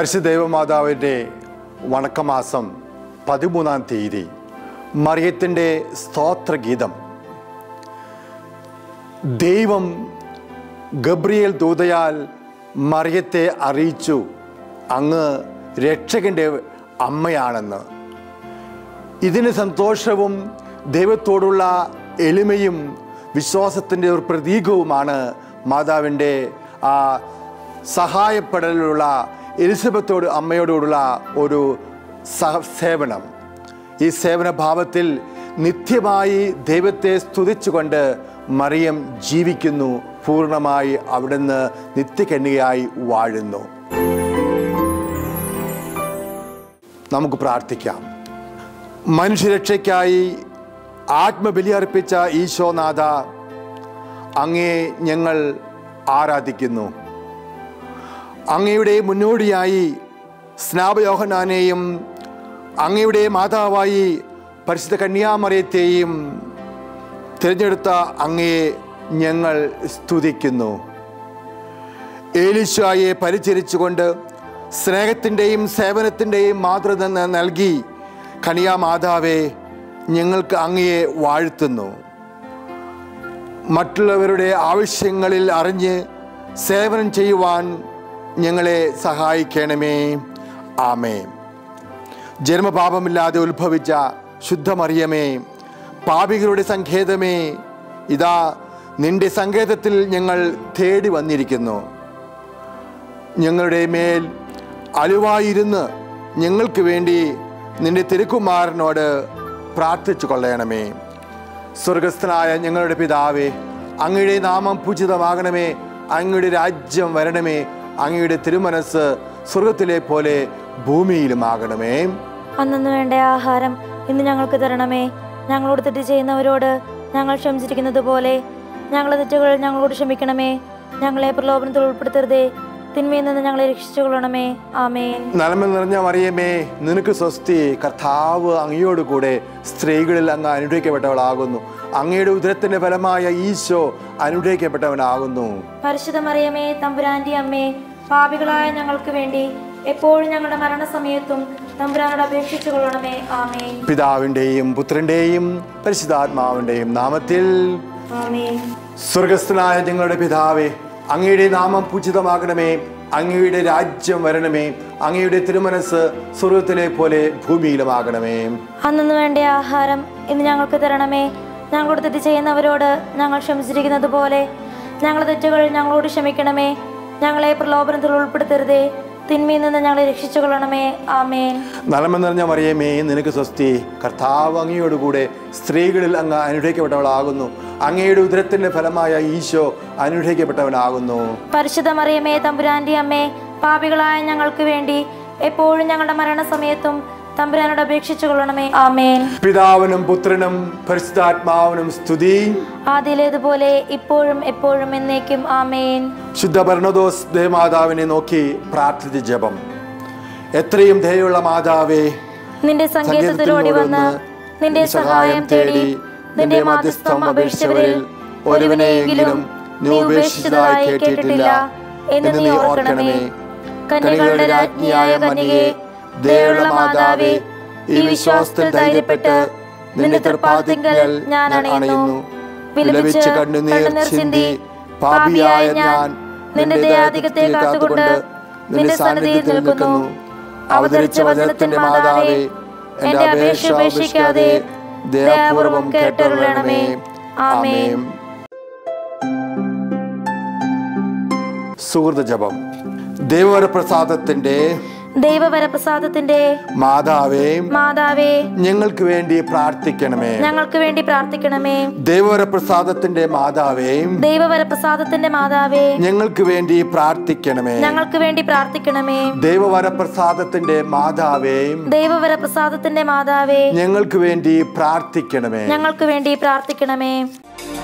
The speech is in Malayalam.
പരിശുദ്ധ ദൈവമാതാവിൻ്റെ വണക്കമാസം പതിമൂന്നാം തീയതി മറിയത്തിൻ്റെ സ്തോത്രഗീതം ദൈവം ഗബ്രിയേൽ ദൂതയാൽ മറിയത്തെ അറിയിച്ചു അങ്ങ് രക്ഷകൻ്റെ അമ്മയാണെന്ന് ഇതിന് സന്തോഷവും ദൈവത്തോടുള്ള എളിമയും വിശ്വാസത്തിൻ്റെ ഒരു പ്രതീകവുമാണ് മാതാവിൻ്റെ ആ സഹായപ്പെടലുള്ള എലിസബത്തോട് അമ്മയോടുള്ള ഒരു സഹ സേവനം ഈ സേവന ഭാവത്തിൽ നിത്യമായി ദൈവത്തെ സ്തുതിച്ചുകൊണ്ട് മറിയം ജീവിക്കുന്നു പൂർണ്ണമായി അവിടുന്ന് നിത്യകന്യകയായി വാഴുന്നു നമുക്ക് പ്രാർത്ഥിക്കാം മനുഷ്യരക്ഷയ്ക്കായി ആത്മബലി അർപ്പിച്ച ഈശോനാഥ അങ്ങേ ഞങ്ങൾ ആരാധിക്കുന്നു അങ്ങയുടെ മുന്നോടിയായി സ്നാപയോഹനാനെയും അങ്ങയുടെ മാതാവായി പരിശുദ്ധ കന്യാമറിയത്തെയും തിരഞ്ഞെടുത്ത അങ്ങയെ ഞങ്ങൾ സ്തുതിക്കുന്നു ഏലിശായെ പരിചരിച്ചുകൊണ്ട് സ്നേഹത്തിൻ്റെയും സേവനത്തിൻ്റെയും മാതൃത ന- നൽകി കനിയാമാതാവെ ഞങ്ങൾക്ക് അങ്ങയെ വാഴ്ത്തുന്നു മറ്റുള്ളവരുടെ ആവശ്യങ്ങളിൽ അറിഞ്ഞ് സേവനം ചെയ്യുവാൻ ഞങ്ങളെ സഹായിക്കണമേ ആമേ ജന്മപാപമില്ലാതെ ഉത്ഭവിച്ച ശുദ്ധമറിയമേ പാപികളുടെ സങ്കേതമേ ഇതാ നിന്റെ സങ്കേതത്തിൽ ഞങ്ങൾ തേടി വന്നിരിക്കുന്നു ഞങ്ങളുടെ മേൽ അലുവായിരുന്ന് ഞങ്ങൾക്ക് വേണ്ടി നിന്റെ തിരുക്കുമാരനോട് പ്രാർത്ഥിച്ചു കൊള്ളണമേ സ്വർഗസ്ഥനായ ഞങ്ങളുടെ പിതാവേ അങ്ങയുടെ നാമം പൂജിതമാകണമേ അങ്ങയുടെ രാജ്യം വരണമേ അങ്ങയുടെ തിരുമനസ് സ്വർഗത്തിലെ പോലെ ഭൂമിയിലുമാകണമേ അന്നു വേണ്ട ആഹാരം ഇന്ന് ഞങ്ങൾക്ക് തരണമേ ഞങ്ങളോട് തെറ്റ് ചെയ്യുന്നവരോട് ഞങ്ങൾ ക്ഷമിച്ചിരിക്കുന്നത് പോലെ ഞങ്ങളുടെ തെറ്റുകൾ ഞങ്ങളോട് ക്ഷമിക്കണമേ ഞങ്ങളെ പ്രലോഭനത്തിൽ ഉൾപ്പെടുത്തരുതേ തിന്മയിൽ നിന്ന് ഞങ്ങളെ രക്ഷിച്ചുകൊള്ളണമേ ആമേൻ നന്മ നിറഞ്ഞ മറിയമേ നിനക്ക് സ്വസ്തി കർത്താവ് അങ്ങയോട് കൂടെ സ്ത്രീകളിൽ അങ്ങ് അനുഗ്രഹിക്കപ്പെട്ടവളാകുന്നു അങ്ങയുടെ ഉദരത്തിന്റെ ഫലമായ ഈശോ അനുഗ്രഹിക്കപ്പെട്ടവനാകുന്നു പരിശുദ്ധ മറിയമേ തമ്പുരാന്റെ അമ്മേ പാപികളായ ഞങ്ങൾക്ക് വേണ്ടി എപ്പോഴും ഞങ്ങളുടെ മരണസമയത്തും തമ്പുരാനോട് അപേക്ഷിച്ചു കൊള്ളണമേ ആമേൻ പിതാവിൻ്റെയും പുത്രൻ്റെയും പരിശുദ്ധാത്മാവിൻ്റെയും നാമത്തിൽ ആമേൻ സ്വർഗസ്ഥനായ ഞങ്ങളുടെ പിതാവേ അങ്ങയുടെ നാമം പൂജിതമാകണമേ അങ്ങയുടെ രാജ്യം വരണമേ അങ്ങയുടെ തിരുമനസ് സ്വർഗത്തിലെ പോലെ ഭൂമിയിലുമാകണമേ അന്നു വേണ്ട ആഹാരം ഇന്ന് ഞങ്ങൾക്ക് തരണമേ ഞങ്ങളോട് തെറ്റ് ചെയ്യുന്നവരോട് ഞങ്ങൾ ക്ഷമിച്ചിരിക്കുന്നത് പോലെ ഞങ്ങളുടെ തെറ്റുകൾ ഞങ്ങളോട് ക്ഷമിക്കണമേ ഞങ്ങളെ പ്രലോഭനത്തിൽ ഉൾപ്പെടുത്തരുതേ തിന്മയിൽ നിന്ന് ഞങ്ങളെ രക്ഷിച്ചുകൊള്ളണമേ ആമേൻ നന്മ നിറഞ്ഞ മറിയമേ നിനക്ക് സ്വസ്തി കർത്താവ് അങ്ങയോടുകൂടെ സ്ത്രീകളിൽ അങ്ങ് അനുഗ്രഹിക്കപ്പെട്ടവളാകുന്നു അങ്ങയുടെ ഉദരത്തിന്റെ ഫലമായ ഈശോ അനുഗ്രഹിക്കപ്പെട്ടവനാകുന്നു പരിശുദ്ധ മറിയമേ തമ്പുരാന്റെ അമ്മേ പാപികളായ ഞങ്ങൾക്ക് വേണ്ടി എപ്പോഴും ഞങ്ങളുടെ മരണസമയത്തും തമ്പുരാനോട് അപേക്ഷിച്ചു കൊള്ളണമേ ആമേൻ പിതാവിനും പുത്രനും പരിശുദ്ധാത്മാവിനും സ്തുതി ആദ്യയിലേതുപോലെ ഇപ്പോഴും എപ്പോഴും എന്നേക്കും ആമേൻ ശുദ്ധ ഭരണദോസ് ദേവമാതാവിനെ നോക്കി പ്രാർത്ഥിച്ച ജപം എത്രയും ദയുള്ള മാതാവേ നിന്റെ സങ്കേതത്തിലോടി വന്ന് നിന്റെ സഹായം തേടി നിന്റെ മാധ്യസ്ഥം അപേക്ഷിച്ചവരിൽ ഒരുവനെയെങ്കിലും നീ ഉപേക്ഷിച്ചതായി കേട്ടിട്ടില്ല എന്ന് നീ ഓർക്കണമേ കന്യകളുടെ രാജ്ഞിയായ കന്യകെ ദയുള്ള മാതാവേ ഈ വിശ്വാസത്തിൽ ധൈര്യപ്പെട്ട് നിന്റെ തൃപ്പാത്തിങ്കൽ ഞാൻ അണയുന്നു വിലപിച്ച് കണ്ണുനീർ ചിന്തി പാപിയായ ഞാൻ നിന്റെ ദയാധികത്തെ കാത്തുകൊണ്ട് നിന്റെ സന്നിധിയിൽ നിൽക്കുന്നു അവതരിച്ച വചനത്തിന്റെ മാതാവേ എന്റെ അപേക്ഷ ഉപേക്ഷിക്കാതെ ദയാപൂർവം കേട്ടരുളണമേ ആമേൻ സുഹൃത ജപം ദൈവവരപ്രസാദത്തിന്റെ ദൈവവരപ്രസാദത്തിന്റെ മാതാവേ മാതാവേ ഞങ്ങൾക്ക് വേണ്ടി പ്രാർത്ഥിക്കണമേ ഞങ്ങൾക്ക് വേണ്ടി പ്രാർത്ഥിക്കണമേ ദൈവവരപ്രസാദത്തിന്റെ മാതാവേ ദൈവവരപ്രസാദത്തിന്റെ മാതാവേ ഞങ്ങൾക്ക് വേണ്ടി പ്രാർത്ഥിക്കണമേ ഞങ്ങൾക്ക് വേണ്ടി പ്രാർത്ഥിക്കണമേ ദൈവവരപ്രസാദത്തിന്റെ മാതാവേ ദൈവവരപ്രസാദത്തിന്റെ മാതാവേ ഞങ്ങൾക്ക് വേണ്ടി പ്രാർത്ഥിക്കണമേ ഞങ്ങൾക്ക് വേണ്ടി പ്രാർത്ഥിക്കണമേ